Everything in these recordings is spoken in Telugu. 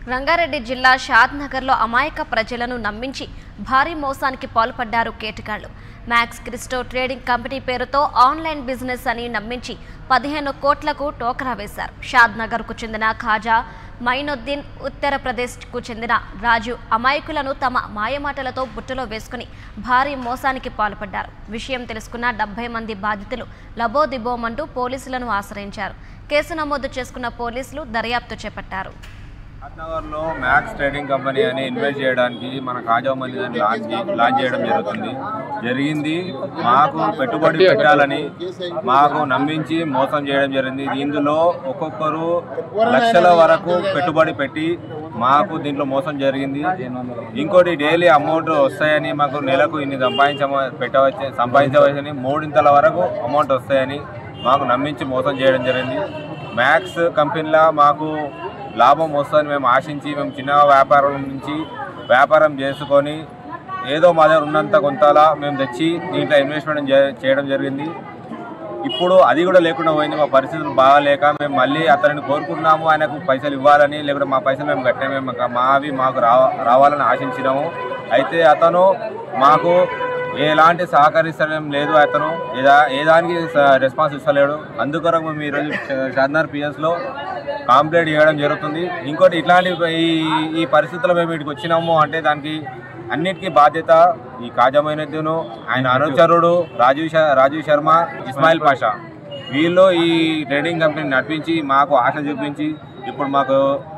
రంగారెడ్డి జిల్లా షాద్నగర్లో అమాయక ప్రజలను నమ్మించి భారీ మోసానికి పాల్పడ్డారు కేటగాళ్లు మ్యాక్స్ క్రిస్టో ట్రేడింగ్ కంపెనీ పేరుతో ఆన్లైన్ బిజినెస్ అని నమ్మించి పదిహేను కోట్లకు టోకరా వేశారు షాద్నగర్కు చెందిన ఖాజా మైనుద్దీన్ ఉత్తరప్రదేశ్కు చెందిన రాజు అమాయకులను తమ మాయమాటలతో బుట్టలో వేసుకుని భారీ మోసానికి పాల్పడ్డారు విషయం తెలుసుకున్న డెబ్బై మంది బాధితులు లబోదిబోమంటూ పోలీసులను ఆశ్రయించారు కేసు నమోదు చేసుకున్న పోలీసులు దర్యాప్తు చేపట్టారు నగర్లో మ్యాక్స్ ట్రేడింగ్ కంపెనీ అని ఇన్వెస్ట్ చేయడానికి మన కాజా మనీ అని లాంచ్ చే- లాంచ్ చేయడం జరుగుతుంది జరిగింది మాకు పెట్టుబడి పెట్టాలని మాకు నమ్మించి మోసం చేయడం జరిగింది ఇందులో ఒక్కొక్కరు లక్షల వరకు పెట్టుబడి పెట్టి మాకు దీంట్లో మోసం జరిగింది ఇంకోటి డైలీ అమౌంట్ వస్తాయని మాకు నెలకు ఇన్ని సంపాదించమ పెట్టవచ్చు సంపాదించవచ్చని మూడింతల వరకు అమౌంట్ వస్తాయని మాకు నమ్మించి మోసం చేయడం జరిగింది మ్యాక్స్ కంపెనీలో మాకు లాభం వస్తుందని మేము ఆశించి మేము చిన్న వ్యాపారం నుంచి వ్యాపారం చేసుకొని ఏదో మా దగ్గర ఉన్నంత కొంతలా మేము తెచ్చి దీంట్లో ఇన్వెస్ట్మెంట్ చే- చేయడం జరిగింది ఇప్పుడు అది కూడా లేకుండా పోయింది మా పరిస్థితులు బాగాలేక మేము మళ్ళీ అతనిని కోరుకున్నాము ఆయనకు పైసలు ఇవ్వాలని లేకపోతే మా పైసలు మేము కట్టాము మేము మావి మాకు రావ రావాలని ఆశించినాము అయితే అతను మాకు ఎలాంటి సహకరిస్తడం లేదు అతను ఏదా ఏ దానికి స- రెస్పాన్స్ ఇస్తలేడు అందుకొరకు మేము ఈరోజు షాద్నార్ పిఎస్లో కాంప్లైంట్ చేయడం జరుగుతుంది ఇంకోటి ఇట్లాంటి ఈ ఈ పరిస్థితుల్లో మేము ఇక్కడికి వచ్చినాము అంటే దానికి అన్నిటికీ బాధ్యత ఈ కాజమైనద్దీను ఆయన అనుచరుడు రాజీవ్ శ- రాజీవ్ శర్మ ఇస్మాయిల్ పాషా వీళ్ళు ఈ ట్రేడింగ్ కంపెనీ నడిపించి మాకు ఆశ చూపించి ఇప్పుడు మాకు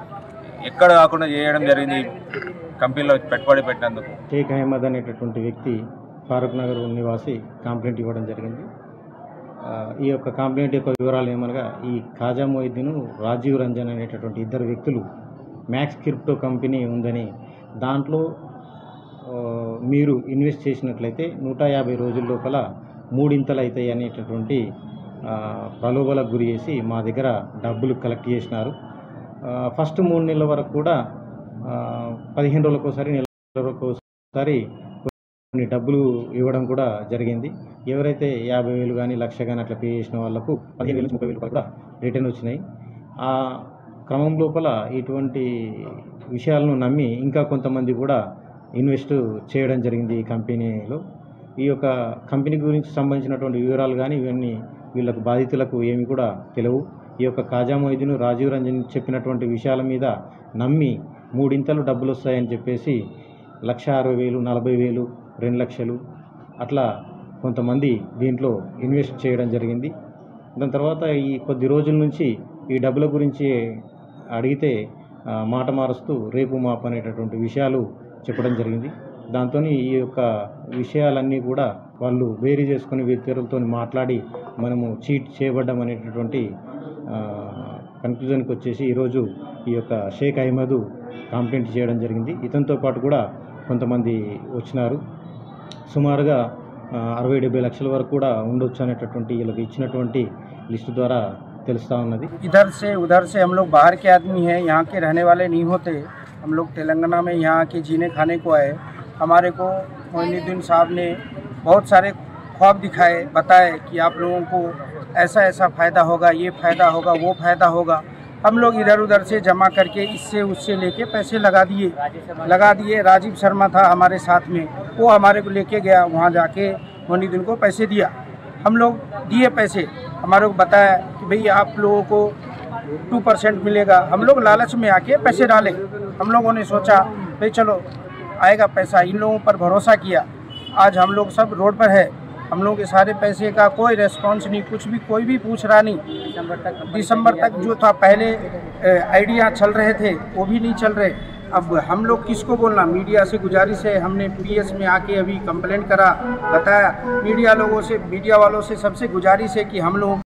ఎక్కడ కాకుండా చేయడం జరిగింది ఈ కంపెనీలో పెట్టుబడి పెట్టినందుకు షేక్ అహ్మద్ అనేటటువంటి వ్యక్తి ఫారూక్ నగర్ నివాసి కంప్లైంట్ ఇవ్వడం జరిగింది ఆ, ఈ యొక్క కంప్లైంట్ యొక్క వివరాలు ఏమనగా ఈ ఖాజా మొయిద్దీన్ రాజీవ్ రంజన్ అనేటటువంటి ఇద్దరు వ్యక్తులు మ్యాక్స్ క్రిప్టో కంపెనీ ఉందని దాంట్లో ఆ, మీరు ఇన్వెస్ట్ చేసినట్లయితే నూట యాభై రోజుల లోపల మూడింతలు అవుతాయి అనేటటువంటి ఆ, ప్రలోభాలకు గురి చేసి మా దగ్గర డబ్బులు కలెక్ట్ చేసినారు ఆ, ఫస్ట్ మూడు నెలల వరకు కూడా ఆ, పదిహేను రోజులకు ఒకసారి నెల రోజులకు ఒకసారి కొన్ని డబ్బులు ఇవ్వడం కూడా జరిగింది ఎవరైతే యాభై వేలు కానీ లక్ష కానీ అట్లా పే చేసిన వాళ్ళకు పదిహేను వేలు ముప్పై వేలు కూడా రిటర్న్ వచ్చినాయి ఆ క్రమం లోపల ఇటువంటి విషయాలను నమ్మి ఇంకా కొంతమంది కూడా ఇన్వెస్ట్ చేయడం జరిగింది ఈ కంపెనీలో ఈ యొక్క కంపెనీ గురించి సంబంధించినటువంటి వివరాలు కానీ ఇవన్నీ వీళ్ళకు బాధితులకు ఏమి కూడా తెలియవు ఈ యొక్క కాజా మొయిదీన్ రాజీవ్ రంజన్ చెప్పినటువంటి విషయాల మీద నమ్మి మూడింతలు డబ్బులు వస్తాయని చెప్పేసి లక్ష అరవై వేలు నలభై వేలు రెండు లక్షలు అట్లా కొంతమంది దీంట్లో ఇన్వెస్ట్ చేయడం జరిగింది దాని తర్వాత ఈ కొద్ది రోజుల నుంచి ఈ డబ్బుల గురించి అడిగితే ఆ, మాట మారుస్తూ రేపు మాపు అనేటటువంటి విషయాలు చెప్పడం జరిగింది దాంతో ఈ యొక్క విషయాలన్నీ కూడా వాళ్ళు వేరీ చేసుకుని వ్యక్తులతో మాట్లాడి మనము చీట్ చేయబడ్డం అనేటటువంటి కన్క్లూజన్కి వచ్చేసి ఈరోజు ఈ యొక్క షేక్ అహ్మద్ కంప్లైంట్ చేయడం జరిగింది ఇతనితో పాటు కూడా కొంతమంది వచ్చినారు సుమారుగా ఆ, అరవై డెబ్బై లక్షల వరకు కూడా ఉండొచ్చు అనేటటువంటి వీళ్ళకి ఇచ్చినటువంటి లిస్టు ద్వారా తెలుస్తూ ఉన్నది इधर से उधर से हम लोग बाहर के आदमी हैं यहाँ के रहने वाले नहीं होते हम लोग तेलंगाना में यहाँ के जीने खाने को आए हमारे को मोइनुद्दीन साहब ने बहुत सारे ख्वाब दिखाए बताए कि आप लोगों को ऐसा ऐसा फ़ायदा होगा ये फ़ायदा होगा वो फ़ायदा होगा हम लोग इधर उधर से जमा करके इससे उससे लेके पैसे लगा दिए लगा दिए राजीव शर्मा था हमारे साथ में वो हमारे को लेके गया वहाँ जाके मोइनुद्दीन को पैसे दिया हम लोग दिए पैसे हमारे को बताया कि भाई आप लोगों को टू परसेंट मिलेगा हम लोग लालच में आके पैसे डाले हम लोगों ने सोचा भाई चलो आएगा पैसा इन लोगों पर भरोसा किया आज हम लोग सब रोड पर है हम लोग के सारे पैसे का कोई रेस्पॉन्स नहीं कुछ भी कोई भी पूछ रहा नहीं दिसंबर तक दिसंबर तक जो था पहले आइडिया चल रहे थे वो भी नहीं चल रहे अब हम लोग किसको बोलना मीडिया से गुजारिश है हमने पीएस में आके अभी कंप्लेंट करा बताया मीडिया लोगों से मीडिया वालों से सबसे गुजारिश है कि हम लोग